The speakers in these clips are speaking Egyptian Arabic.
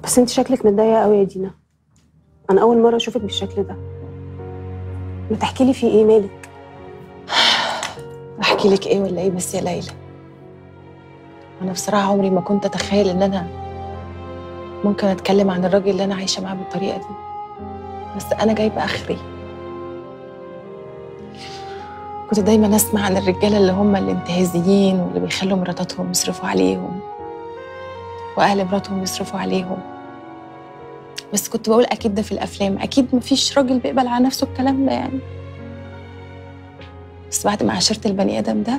بس انت شكلك متضايقه قوي يا دينا انا اول مره اشوفك بالشكل ده ما تحكي لي في ايه مالك احكي لك ايه ولا ايه بس يا ليلى انا بصراحه عمري ما كنت اتخيل ان انا ممكن اتكلم عن الراجل اللي انا عايشه معاه بالطريقه دي بس انا جايبه اخري كنت دايما اسمع عن الرجاله اللي هم الانتهازيين واللي بيخلوا مراتاتهم يصرفوا عليهم واهل مراتهم يصرفوا عليهم بس كنت بقول اكيد ده في الافلام اكيد مفيش راجل بيقبل على نفسه الكلام ده يعني بس بعد ما عاشرت البني ادم ده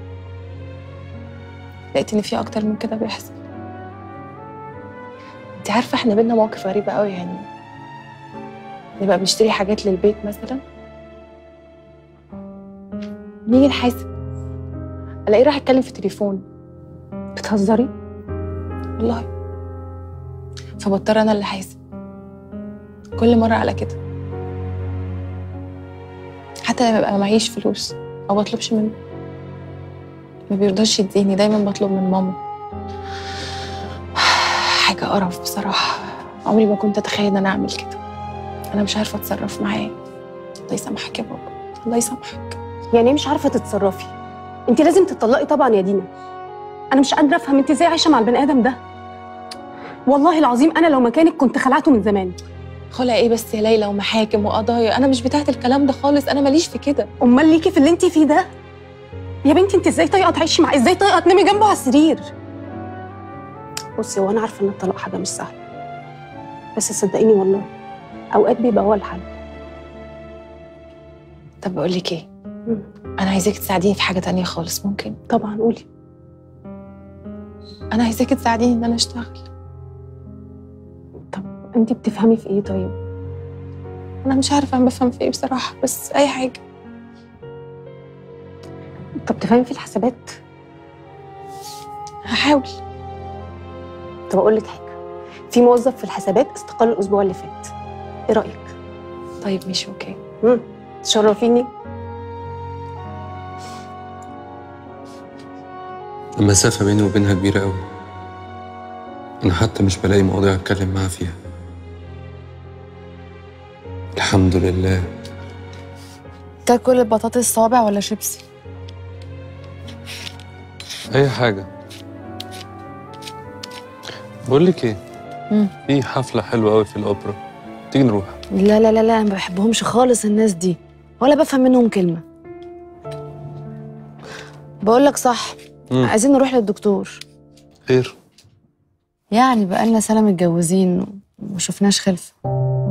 لقيت ان في اكتر من كده بيحصل انت عارفه احنا بينا مواقف غريبه قوي يعني نبقى بنشتري حاجات للبيت مثلا نيجي نحاسب الاقيه راح اتكلم في التليفون بتهزري والله فبضطر انا اللي حاسب كل مره على كده حتى لما ببقى معيش فلوس او بطلبش منه ما بيرضاش يديني دايما بطلب من ماما حاجه قرف بصراحه عمري ما كنت اتخيل ان انا اعمل كده انا مش عارفه اتصرف معاه الله يسامحك يا بابا الله يسامحك يعني ايه مش عارفه تتصرفي انت لازم تطلقي طبعا يا دينا انا مش قادره افهم انت ازاي عايشه مع البني ادم ده والله العظيم انا لو مكانك كنت خلعته من زمان خلع ايه بس يا ليلى ومحاكم وقضايا انا مش بتاعت الكلام ده خالص انا ماليش في كده امال ليكي في اللي انت فيه ده يا بنتي انت ازاي طايقه تعيشي معاه ازاي طايقه تنامي جنبه على السرير بصي هو انا عارفه ان الطلاق حاجه مش سهله بس صدقيني والله اوقات بيبقى هو الحل طب بقول لك ايه مم. انا عايزاك تساعديني في حاجه تانية خالص ممكن طبعا قولي انا عايزاك تساعديني ان انا اشتغل انت بتفهمي في ايه طيب انا مش عارفه انا بفهم في ايه بصراحه بس اي حاجه طب تفهمي في الحسابات هحاول طب اقول لك حاجه في موظف في الحسابات استقال الاسبوع اللي فات ايه رايك طيب مش اوكي امم تشرفيني المسافة بيني وبينها كبيرة قوي أنا حتى مش بلاقي مواضيع أتكلم معاها فيها الحمد لله تاكل البطاطس صابع ولا شيبسي أي حاجة بقول لك إيه مم. في حفلة حلوة قوي في الأوبرا تيجي نروح لا لا لا لا أنا ما بحبهمش خالص الناس دي ولا بفهم منهم كلمة بقول لك صح مم. عايزين نروح للدكتور خير يعني بقالنا سنة متجوزين وما شفناش خلفة